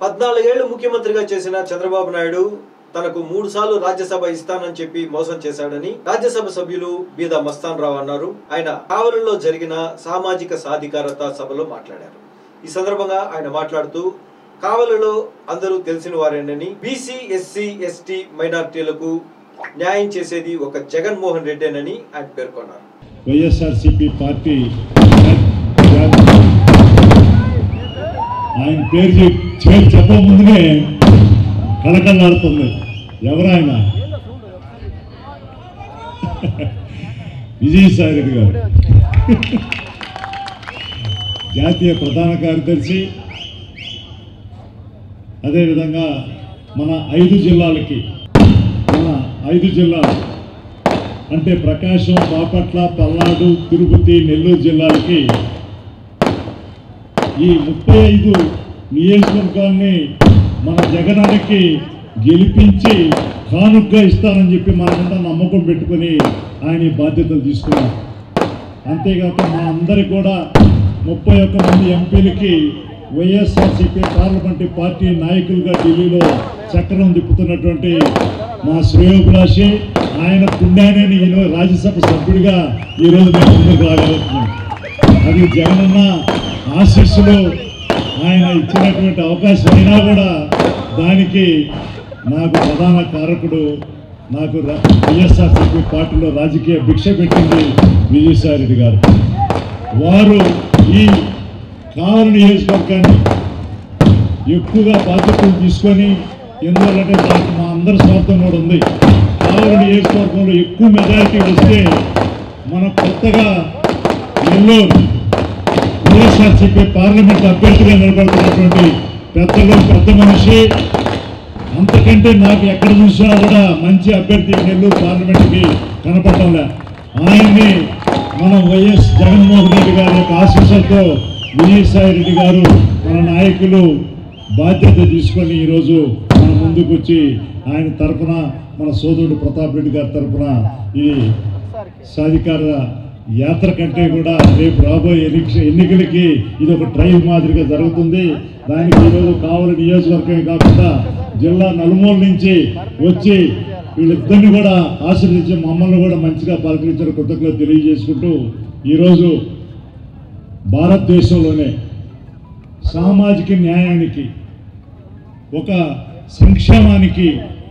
పద్నాలుగేళ్లు ముఖ్యమంత్రిగా చేసిన చంద్రబాబు నాయుడు తనకు మూడు సార్లు రాజ్యసభ ఇస్తానని చెప్పి మోసం చేశాడని రాజ్యసభ సభ్యులు బీద మస్తాన్ రావు అన్నారు ఆయన కావలిలో జరిగిన సామాజిక సాధికారత సభలో మాట్లాడారు ఈ సందర్భంగా ఆయన మాట్లాడుతూ కావలిలో అందరూ తెలిసిన వారేనని బీసీ ఎస్సీ ఎస్టీ మైనార్టీలకు న్యాయం చేసేది ఒక జగన్మోహన్ రెడ్డేనని ఆయన పేర్కొన్నారు వైఎస్ఆర్సిపి పార్టీ ఆయన పేరు చెప్- పేరు చెప్ప ముందునే కళకళలాడుతుంది ఎవరు ఆయన విజయసాయి రెడ్డి గారు జాతీయ ప్రధాన కార్యదర్శి అదేవిధంగా మన ఐదు జిల్లాలకి మన ఐదు జిల్లాలు అంటే ప్రకాశం బాపట్ల పల్నాడు తిరుపతి నెల్లూరు జిల్లాలకి ఈ ముప్పై ఐదు నియోజకవర్గాల్ని మన జగనానికి గెలిపించి కానుగ్గా ఇస్తానని చెప్పి మనమంతా నమ్మకం పెట్టుకొని ఆయన ఈ బాధ్యతలు తీసుకున్నారు అంతేకాక మా అందరి కూడా ముప్పై ఒక్క మంది ఎంపీలకి వైఎస్ఆర్సీపీ పార్లమెంటరీ పార్టీ నాయకులుగా ఢిల్లీలో చక్రం తిప్పుతున్నటువంటి మా శ్రేయోభిలాషి ఆయన పుణ్యాన్ని ఈరోజు రాజ్యసభ సభ్యుడిగా ఈరోజు మేము ముందుకు రాగలుగుతున్నాం అది జగనన్న ఆశీస్సులు ఆయన ఇచ్చినటువంటి అవకాశం అయినా కూడా దానికి నాకు ప్రధాన కారకుడు నాకు రా- వైఎస్ఆర్సీపీ పార్టీలో రాజకీయ భిక్ష పెట్టింది విజయసాయి రెడ్డి గారు వారు ఈ కావలి నియోజకవర్గాన్ని ఎక్కువగా బాధ్యతలు తీసుకొని ఎందువల్లంటే దానికి మా అందరి స్వార్థం కూడా ఉంది కావలి నియోజకవర్గంలో ఎక్కువ మెజారిటీ వస్తే మన కొత్తగా నెల్లూరు వైఎస్ఆర్సీపీ పార్లమెంట్ అభ్యర్థిగా నిలబడుతున్నటువంటి పెద్దలు పెద్ద మనిషి అంతకంటే నాకు ఎక్కడ చూసినా కూడా మంచి అభ్యర్థి నెల్లూరు పార్లమెంట్కి కనపడటంలే ఆయన్ని మనం వైఎస్ జగన్మోహన్ రెడ్డి గారి యొక్క ఆశీస్సులతో విజయసాయి రెడ్డి గారు మన నాయకులు బాధ్యత తీసుకొని ఈరోజు మన ముందుకు వచ్చి ఆయన తరపున మన సోదరుడు ప్రతాప్ రెడ్డి గారి తరపున ఈ సాధికార యాత్ర కంటే కూడా రేపు రాబోయే ఎన్నిక ఎన్నికలకి ఇది ఒక డ్రైవ్ మాదిరిగా జరుగుతుంది దానికి ఈరోజు కావలి నియోజకవర్గమే కాకుండా జిల్లా నలుమూల నుంచి వచ్చి వీళ్ళిద్దరిని కూడా ఆశీర్వదించి మమ్మల్ని కూడా మంచిగా పలకరించిన కృతజ్ఞతలు తెలియజేసుకుంటూ ఈరోజు భారతదేశంలోనే సామాజిక న్యాయానికి ఒక సంక్షేమానికి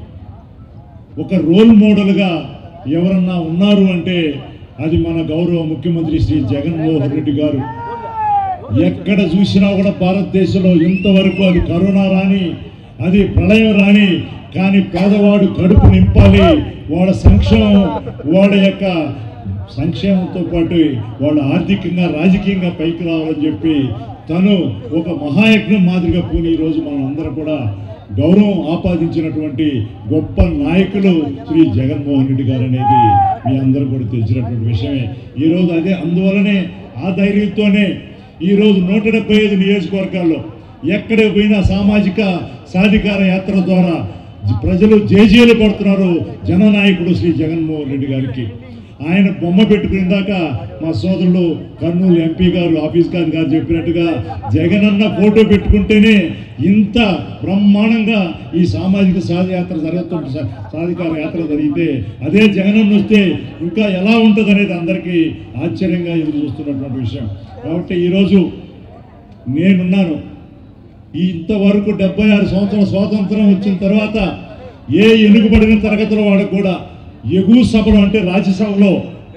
ఒక రోల్ మోడల్గా ఎవరన్నా ఉన్నారు అంటే అది మన గౌరవ ముఖ్యమంత్రి శ్రీ జగన్మోహన్ రెడ్డి గారు ఎక్కడ చూసినా కూడా భారతదేశంలో ఇంతవరకు అది కరోనా రాని అది ప్రళయం రాని కానీ పేదవాడు కడుపు నింపాలి వాళ్ళ సంక్షేమం వాళ్ళ యొక్క సంక్షేమంతో పాటు వాళ్ళు ఆర్థికంగా రాజకీయంగా పైకి రావాలని చెప్పి తను ఒక మహాయజ్ఞం మాదిరిగా పూని ఈరోజు మనం అందరం కూడా గౌరవం ఆపాదించినటువంటి గొప్ప నాయకులు శ్రీ జగన్మోహన్ రెడ్డి గారు అనేది మీ అందరూ కూడా తెలిసినటువంటి విషయమే ఈరోజు అదే అందువలనే ఆ ధైర్యంతోనే ఈరోజు నూట డెబ్బై ఐదు నియోజకవర్గాల్లో ఎక్కడ పోయినా సామాజిక సాధికార యాత్ర ద్వారా జ- ప్రజలు జేజేలు పడుతున్నారు జననాయకుడు శ్రీ జగన్మోహన్ రెడ్డి గారికి ఆయన బొమ్మ పెట్టుకుని దాకా మా సోదరులు కర్నూలు ఎంపీ గారు ఆఫీస్ గారు గారు చెప్పినట్టుగా జగనన్న ఫోటో పెట్టుకుంటేనే ఇంత బ్రహ్మాండంగా ఈ సామాజిక సాధయాత్ర జరుగుతున్న సా- సాధికార యాత్ర జరిగితే అదే జగనన్న వస్తే ఇంకా ఎలా ఉంటుంది అనేది అందరికీ ఆశ్చర్యంగా ఎదురు చూస్తున్నటువంటి విషయం కాబట్టి ఈరోజు నేనున్నాను ఈ ఇంతవరకు డెబ్బై ఆరు సంవత్సరాల స్వాతంత్రం వచ్చిన తర్వాత ఏ ఎనుగుబడిన తరగతిలో వాడికి కూడా ఎగువ సభలో అంటే రాజ్యసభలో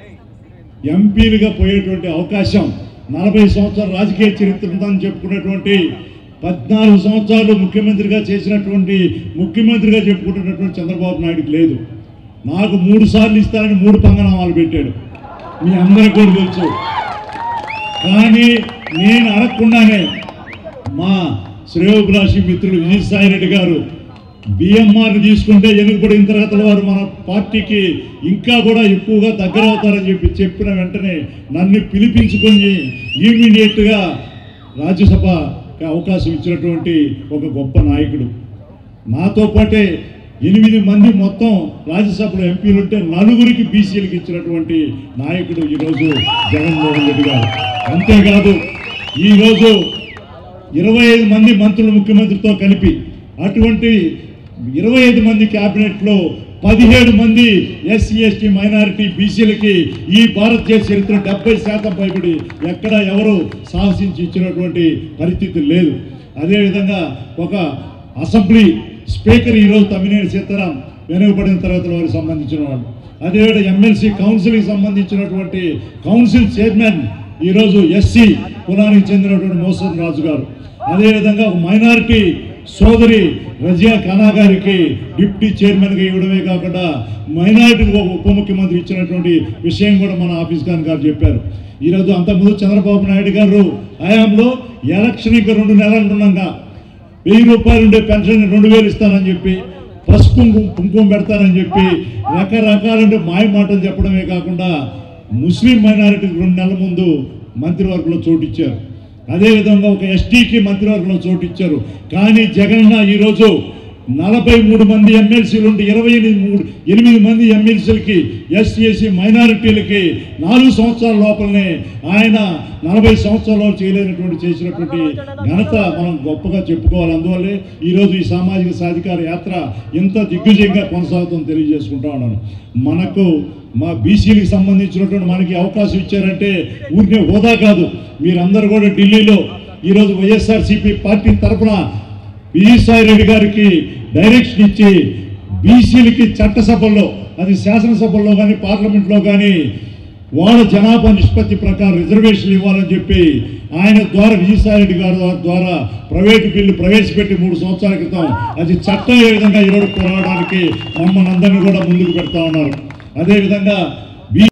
ఎంపీలుగా పోయేటువంటి అవకాశం నలభై సంవత్సరాల రాజకీయ చరిత్ర ఉందని చెప్పుకునేటువంటి పద్నాలుగు సంవత్సరాలు ముఖ్యమంత్రిగా చేసినటువంటి ముఖ్యమంత్రిగా చెప్పుకుంటున్నటువంటి చంద్రబాబు నాయుడుకి లేదు నాకు మూడు సార్లు ఇస్తానని మూడు పంగనామాలు పెట్టాడు మీ అందరికీ కూడా తెలుసు కానీ నేను అడగకుండానే మా శ్రేయోభిలాషి మిత్రులు విజయసాయి రెడ్డి గారు బిఎంఆర్ తీసుకుంటే ఎన్నికపడిన తరగతుల వారు మన పార్టీకి ఇంకా కూడా ఎక్కువగా దగ్గర అవుతారని చెప్పి చెప్పిన వెంటనే నన్ను పిలిపించుకొని ఇమీడియట్గా రాజ్యసభకి అవకాశం ఇచ్చినటువంటి ఒక గొప్ప నాయకుడు నాతో పాటే ఎనిమిది మంది మొత్తం రాజ్యసభలో ఎంపీలు ఉంటే నలుగురికి బీసీలకు ఇచ్చినటువంటి నాయకుడు ఈరోజు జగన్మోహన్ రెడ్డి గారు అంతేకాదు ఈరోజు ఇరవై ఐదు మంది మంత్రులు ముఖ్యమంత్రితో కలిపి అటువంటి ఇరవై ఐదు మంది క్యాబినెట్లో పదిహేడు మంది ఎస్సీ ఎస్టీ మైనారిటీ బీసీలకి ఈ భారతదేశ చరిత్ర డెబ్బై శాతం పైబడి ఎక్కడ ఎవరు సాహసించి ఇచ్చినటువంటి పరిస్థితి లేదు అదేవిధంగా ఒక అసెంబ్లీ స్పీకర్ ఈరోజు తమ్మినేని సీతారాం వెనుకబడిన తరగతుల వారికి సంబంధించిన వాళ్ళు అదేవిధంగా ఎమ్మెల్సీ కౌన్సిల్కి సంబంధించినటువంటి కౌన్సిల్ చైర్మన్ ఈరోజు ఎస్సీ కులానికి చెందినటువంటి మోసన్ రాజు గారు అదేవిధంగా ఒక మైనారిటీ సోదరి రజియా ఖానా గారికి డిప్యూటీ చైర్మన్గా ఇవ్వడమే కాకుండా మైనారిటీకి ఒక ఉప ముఖ్యమంత్రి ఇచ్చినటువంటి విషయం కూడా మన ఆఫీస్ ఖాన్ గారు చెప్పారు ఈరోజు అంతకుముందు చంద్రబాబు నాయుడు గారు హయాంలో ఎలక్షన్ ఇంకా రెండు నెలలు ఉండగా వెయ్యి రూపాయలు ఉండే పెన్షన్ రెండు వేలు ఇస్తానని చెప్పి పసుపు కుంకుమ కుంకుమ పెడతానని చెప్పి రకరకాలంటే మాయ మాటలు చెప్పడమే కాకుండా ముస్లిం మైనారిటీకి రెండు నెలల ముందు మంత్రివర్గంలో చోటిచ్చారు అదేవిధంగా ఒక ఎస్టీకి మంత్రివర్గంలో చోటిచ్చారు కానీ జగన్ ఈరోజు నలభై మూడు మంది ఎమ్మెల్సీలు ఉండి ఇరవై ఎనిమిది మూడు ఎనిమిది మంది ఎమ్మెల్సీలకి ఎస్సీ ఎస్సీ మైనారిటీలకి నాలుగు సంవత్సరాల లోపలనే ఆయన నలభై సంవత్సరాలు చేయలేనటువంటి చేసినటువంటి ఘనత మనం గొప్పగా చెప్పుకోవాలి అందువల్లే ఈరోజు ఈ సామాజిక సాధికార యాత్ర ఎంత దిగ్విజయంగా కొనసాగుతుందని తెలియజేసుకుంటా ఉన్నాను మనకు మా బీసీలకు సంబంధించినటువంటి మనకి అవకాశం ఇచ్చారంటే ఊరికే హోదా కాదు మీరందరూ కూడా ఢిల్లీలో ఈరోజు వైఎస్ఆర్సీపీ పార్టీ తరఫున విజయసాయి రెడ్డి గారికి డైరెక్షన్ ఇచ్చి బీసీలకి చట్టసభల్లో అది శాసనసభల్లో కానీ పార్లమెంట్లో కానీ వాళ్ళ జనాభా నిష్పత్తి ప్రకారం రిజర్వేషన్లు ఇవ్వాలని చెప్పి ఆయన ద్వారా విజయసాయి రెడ్డి గారి ద్వారా- ద్వారా ప్రైవేటు బిల్లు ప్రవేశపెట్టి మూడు సంవత్సరాల క్రితం అది చట్టం ఏ విధంగా ఈరోజు పోరాడడానికి మమ్మల్ని అందరినీ కూడా ముందుకు పెడతా ఉన్నారు అదేవిధంగా